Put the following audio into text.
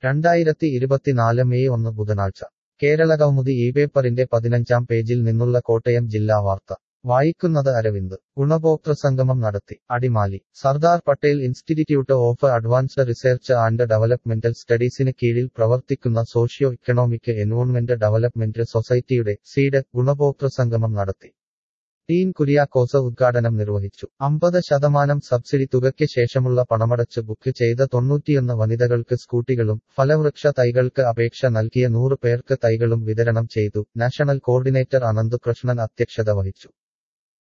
രണ്ടായിരത്തി ഇരുപത്തിനാല് മെയ് ഒന്ന് ബുധനാഴ്ച കേരളകൗമുദി ഈ പേപ്പറിന്റെ പതിനഞ്ചാം പേജിൽ നിന്നുള്ള കോട്ടയം ജില്ലാ വാർത്ത വായിക്കുന്നത് അരവിന്ദ് ഗുണഭോക്തൃ സംഗമം നടത്തി Adimali Sardar Patel institute of advanced research and developmental സ്റ്റഡീസിന് കീഴിൽ പ്രവർത്തിക്കുന്ന സോഷ്യോ ഇക്കണോമിക് എൻവോൺമെന്റ് ഡെവലപ്മെന്റ് സൊസൈറ്റിയുടെ സീഡ് ഗുണഭോക്തൃ സംഗമം നടത്തി ഡീൻ കുര്യാക്കോസ് ഉദ്ഘാടനം നിർവഹിച്ചു അമ്പത് ശതമാനം സബ്സിഡി തുകയ്ക്ക് ശേഷമുള്ള പണമടച്ച് ബുക്ക് ചെയ്ത തൊണ്ണൂറ്റിയൊന്ന് വനിതകൾക്ക് സ്കൂട്ടികളും ഫലവൃക്ഷ തൈകൾക്ക് അപേക്ഷ നൽകിയ നൂറ് പേർക്ക് തൈകളും വിതരണം ചെയ്തു നാഷണൽ കോർഡിനേറ്റർ അനന്ത് കൃഷ്ണൻ അധ്യക്ഷത വഹിച്ചു